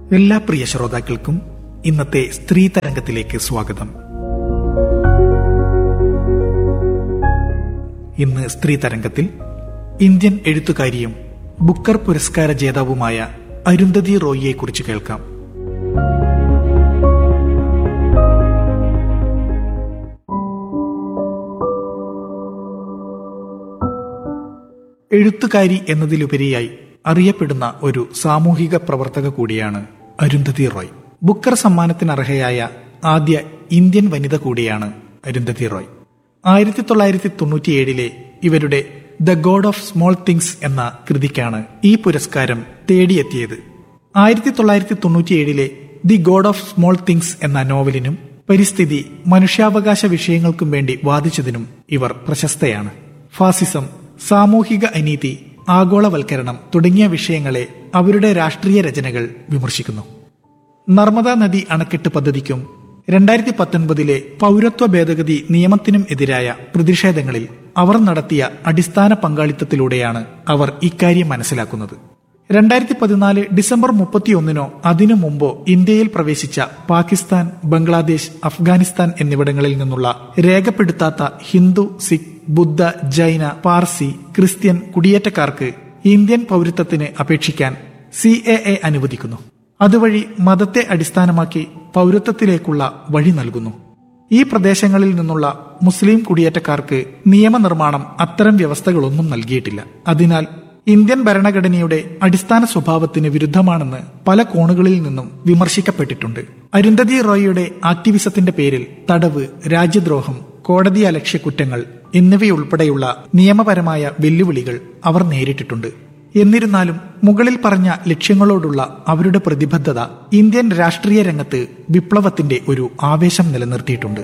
എല്ലാ പ്രിയ ശ്രോതാക്കൾക്കും ഇന്നത്തെ സ്ത്രീ തരംഗത്തിലേക്ക് സ്വാഗതം ഇന്ന് സ്ത്രീ തരംഗത്തിൽ ഇന്ത്യൻ എഴുത്തുകാരിയും ബുക്കർ പുരസ്കാര ജേതാവുമായ അരുന്ധതി റോയിയെ കുറിച്ച് കേൾക്കാം എഴുത്തുകാരി എന്നതിലുപരിയായി അറിയപ്പെടുന്ന ഒരു സാമൂഹിക പ്രവർത്തക കൂടിയാണ് അരുന്ധതി റോയ് ബുക്കർ സമ്മാനത്തിനർഹയായ ആദ്യ ഇന്ത്യൻ വനിത കൂടിയാണ് അരുന്ധതി റോയ് ആയിരത്തി തൊള്ളായിരത്തി തൊണ്ണൂറ്റിയേഴിലെ ഇവരുടെ the god of small things എന്ന കൃതിക്കാണ് ഈ പുരസ്കാരം തേടിയെത്തിയത് ആയിരത്തി തൊള്ളായിരത്തി തൊണ്ണൂറ്റിയേഴിലെ the god of small things എന്ന നോവലിനും പരിസ്ഥിതി മനുഷ്യാവകാശ വിഷയങ്ങൾക്കും വേണ്ടി വാദിച്ചതിനും ഇവർ പ്രശസ്തയാണ് ഫാസിസം സാമൂഹിക അനീതി ആഗോളവൽക്കരണം തുടങ്ങിയ വിഷയങ്ങളെ അവരുടെ രാഷ്ട്രീയ രചനകൾ വിമർശിക്കുന്നു നർമ്മദാ നദി അണക്കെട്ട് പദ്ധതിക്കും രണ്ടായിരത്തി പത്തൊൻപതിലെ പൗരത്വ ഭേദഗതി നിയമത്തിനും എതിരായ പ്രതിഷേധങ്ങളിൽ അവർ നടത്തിയ അടിസ്ഥാന പങ്കാളിത്തത്തിലൂടെയാണ് അവർ ഇക്കാര്യം മനസ്സിലാക്കുന്നത് രണ്ടായിരത്തി പതിനാല് ഡിസംബർ മുപ്പത്തിയൊന്നിനോ അതിനു മുമ്പോ ഇന്ത്യയിൽ പ്രവേശിച്ച പാകിസ്ഥാൻ ബംഗ്ലാദേശ് അഫ്ഗാനിസ്ഥാൻ എന്നിവിടങ്ങളിൽ നിന്നുള്ള രേഖപ്പെടുത്താത്ത ഹിന്ദു സിഖ് ബുദ്ധ ജൈന പാർസി ക്രിസ്ത്യൻ കുടിയേറ്റക്കാർക്ക് ഇന്ത്യൻ പൗരത്വത്തിന് അപേക്ഷിക്കാൻ സി എ എ അനുവദിക്കുന്നു അതുവഴി മതത്തെ അടിസ്ഥാനമാക്കി പൗരത്വത്തിലേക്കുള്ള വഴി നൽകുന്നു ഈ പ്രദേശങ്ങളിൽ നിന്നുള്ള മുസ്ലിം കുടിയേറ്റക്കാർക്ക് നിയമനിർമ്മാണം അത്തരം വ്യവസ്ഥകളൊന്നും നൽകിയിട്ടില്ല അതിനാൽ ഇന്ത്യൻ ഭരണഘടനയുടെ അടിസ്ഥാന സ്വഭാവത്തിന് വിരുദ്ധമാണെന്ന് പല കോണുകളിൽ നിന്നും വിമർശിക്കപ്പെട്ടിട്ടുണ്ട് അരുന്ധതി റോയിയുടെ ആക്ടിവിസത്തിന്റെ പേരിൽ തടവ് രാജ്യദ്രോഹം കോടതി അലക്ഷ്യ കുറ്റങ്ങൾ എന്നിവയുൾപ്പെടെയുള്ള നിയമപരമായ വെല്ലുവിളികൾ അവർ നേരിട്ടിട്ടുണ്ട് എന്നിരുന്നാലും മുകളിൽ പറഞ്ഞ ലക്ഷ്യങ്ങളോടുള്ള അവരുടെ പ്രതിബദ്ധത ഇന്ത്യൻ രാഷ്ട്രീയ രംഗത്ത് വിപ്ലവത്തിന്റെ ഒരു ആവേശം നിലനിർത്തിയിട്ടുണ്ട്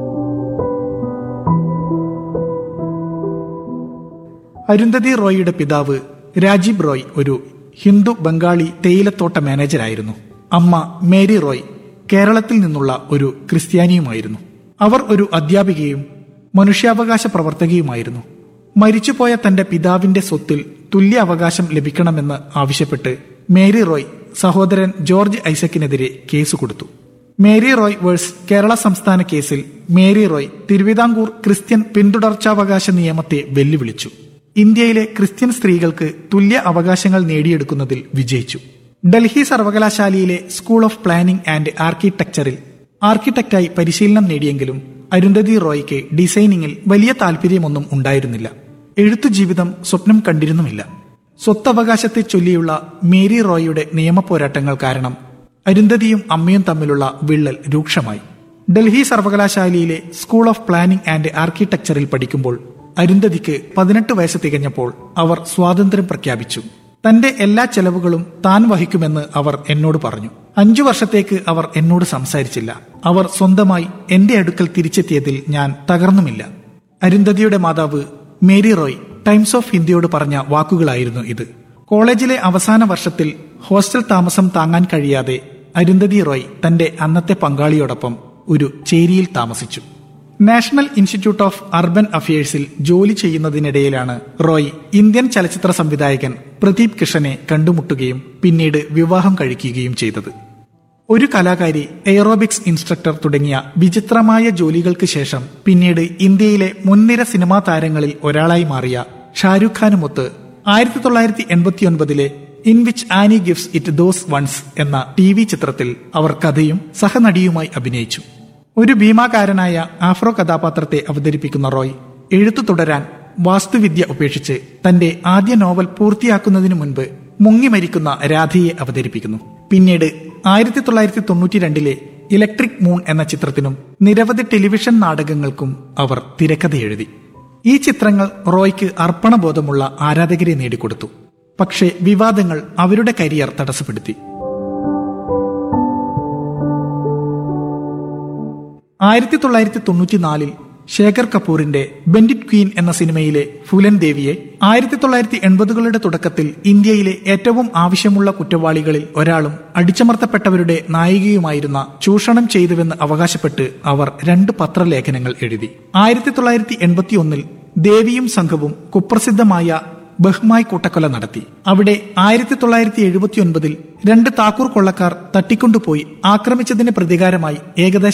അരുന്ധതി റോയിയുടെ പിതാവ് രാജീവ് റോയ് ഒരു ഹിന്ദു ബംഗാളി തേയിലത്തോട്ട മാനേജരായിരുന്നു അമ്മ മേരി റോയ് കേരളത്തിൽ നിന്നുള്ള ഒരു ക്രിസ്ത്യാനിയുമായിരുന്നു അവർ ഒരു അധ്യാപികയും മനുഷ്യാവകാശ പ്രവർത്തകയുമായിരുന്നു മരിച്ചുപോയ തന്റെ പിതാവിന്റെ സ്വത്തിൽ തുല്യ അവകാശം ലഭിക്കണമെന്ന് ആവശ്യപ്പെട്ട് മേരി റോയ് സഹോദരൻ ജോർജ് ഐസക്കിനെതിരെ കേസ് കൊടുത്തു മേരി റോയ് വേഴ്സ് കേരള സംസ്ഥാന കേസിൽ മേരി റോയ് തിരുവിതാംകൂർ ക്രിസ്ത്യൻ പിന്തുടർച്ചാവകാശ നിയമത്തെ വെല്ലുവിളിച്ചു ഇന്ത്യയിലെ ക്രിസ്ത്യൻ സ്ത്രീകൾക്ക് തുല്യ അവകാശങ്ങൾ നേടിയെടുക്കുന്നതിൽ വിജയിച്ചു ഡൽഹി സർവകലാശാലയിലെ സ്കൂൾ ഓഫ് പ്ലാനിംഗ് ആൻഡ് ആർക്കിടെക്ചറിൽ ആർക്കിടെക്റ്റായി പരിശീലനം നേടിയെങ്കിലും അരുന്ധതി റോയ്ക്ക് ഡിസൈനിങ്ങിൽ വലിയ താല്പര്യമൊന്നും ഉണ്ടായിരുന്നില്ല എഴുത്തു ജീവിതം സ്വപ്നം കണ്ടിരുന്നുമില്ല സ്വത്തവകാശത്തെ ചൊല്ലിയുള്ള മേരി റോയിയുടെ നിയമപോരാട്ടങ്ങൾ കാരണം അരുന്ധതിയും അമ്മയും തമ്മിലുള്ള വിള്ളൽ രൂക്ഷമായി ഡൽഹി സർവകലാശാലയിലെ സ്കൂൾ ഓഫ് പ്ലാനിംഗ് ആൻഡ് ആർക്കിടെക്ചറിൽ പഠിക്കുമ്പോൾ അരുന്ധതിക്ക് പതിനെട്ട് വയസ്സ് തികഞ്ഞപ്പോൾ അവർ സ്വാതന്ത്ര്യം പ്രഖ്യാപിച്ചു തന്റെ എല്ലാ ചെലവുകളും താൻ വഹിക്കുമെന്ന് അവർ എന്നോട് പറഞ്ഞു അഞ്ചു വർഷത്തേക്ക് അവർ എന്നോട് സംസാരിച്ചില്ല അവർ സ്വന്തമായി എന്റെ അടുക്കൽ തിരിച്ചെത്തിയതിൽ ഞാൻ തകർന്നുമില്ല അരുന്ധതിയുടെ മാതാവ് മേരി റോയ് ടൈംസ് ഓഫ് ഇന്ത്യയോട് പറഞ്ഞ വാക്കുകളായിരുന്നു ഇത് കോളേജിലെ അവസാന വർഷത്തിൽ ഹോസ്റ്റൽ താമസം താങ്ങാൻ കഴിയാതെ അരുന്ധതി റോയ് തന്റെ അന്നത്തെ പങ്കാളിയോടൊപ്പം ഒരു ചേരിയിൽ താമസിച്ചു നാഷണൽ ഇൻസ്റ്റിറ്റ്യൂട്ട് ഓഫ് അർബൻ അഫയേഴ്സിൽ ജോലി ചെയ്യുന്നതിനിടയിലാണ് റോയ് ഇന്ത്യൻ ചലച്ചിത്ര സംവിധായകൻ പ്രദീപ് കിഷനെ കണ്ടുമുട്ടുകയും പിന്നീട് വിവാഹം കഴിക്കുകയും ചെയ്തത് ഒരു കലാകാരി എയറോബിക്സ് ഇൻസ്ട്രക്ടർ തുടങ്ങിയ വിചിത്രമായ ജോലികൾക്ക് ശേഷം പിന്നീട് ഇന്ത്യയിലെ മുൻനിര സിനിമാ താരങ്ങളിൽ ഒരാളായി മാറിയ ഷാരൂഖ് ഖാനുമൊത്ത് ആയിരത്തി തൊള്ളായിരത്തി എൺപത്തിയൊൻപതിലെ in which Annie gives it those ones എന്ന ടി വി ചിത്രത്തിൽ അവർ കഥയും സഹനടിയുമായി അഭിനയിച്ചു ഒരു ഭീമാകാരനായ ആഫ്രോ കഥാപാത്രത്തെ അവതരിപ്പിക്കുന്ന റോയ് എഴുത്തു തുടരാൻ വാസ്തുവിദ്യ ഉപേക്ഷിച്ച് തന്റെ ആദ്യ നോവൽ പൂർത്തിയാക്കുന്നതിനു മുൻപ് മുങ്ങി മരിക്കുന്ന രാധയെ അവതരിപ്പിക്കുന്നു പിന്നീട് ആയിരത്തി തൊള്ളായിരത്തി തൊണ്ണൂറ്റി രണ്ടിലെ ഇലക്ട്രിക് മൂൺ എന്ന ചിത്രത്തിനും നിരവധി ടെലിവിഷൻ നാടകങ്ങൾക്കും അവർ തിരക്കഥ എഴുതി ഈ ചിത്രങ്ങൾ റോയ്ക്ക് അർപ്പണബോധമുള്ള ആരാധകരെ നേടിക്കൊടുത്തു പക്ഷേ വിവാദങ്ങൾ അവരുടെ കരിയർ തടസ്സപ്പെടുത്തി ആയിരത്തി തൊള്ളായിരത്തി തൊണ്ണൂറ്റിനാലിൽ ശേഖർ കപൂറിന്റെ ബെൻഡിറ്റ് ക്വീൻ എന്ന സിനിമയിലെ ഫുലൻ ദേവിയെ ആയിരത്തി തൊള്ളായിരത്തി എൺപതുകളുടെ തുടക്കത്തിൽ ഇന്ത്യയിലെ ഏറ്റവും ആവശ്യമുള്ള കുറ്റവാളികളിൽ ഒരാളും അടിച്ചമർത്തപ്പെട്ടവരുടെ നായികയുമായിരുന്ന ചൂഷണം ചെയ്തുവെന്ന് അവകാശപ്പെട്ട് അവർ രണ്ട് പത്രലേഖനങ്ങൾ എഴുതി ആയിരത്തി തൊള്ളായിരത്തി എൺപത്തിയൊന്നിൽ ദേവിയും സംഘവും കുപ്രസിദ്ധമായ ബഹ്മായി കൂട്ടക്കൊല നടത്തി അവിടെ ആയിരത്തി തൊള്ളായിരത്തി എഴുപത്തി ഒൻപതിൽ രണ്ട് താക്കൂർ കൊള്ളക്കാർ തട്ടിക്കൊണ്ടുപോയി ആക്രമിച്ചതിന് പ്രതികാരമായി ഏകദേശം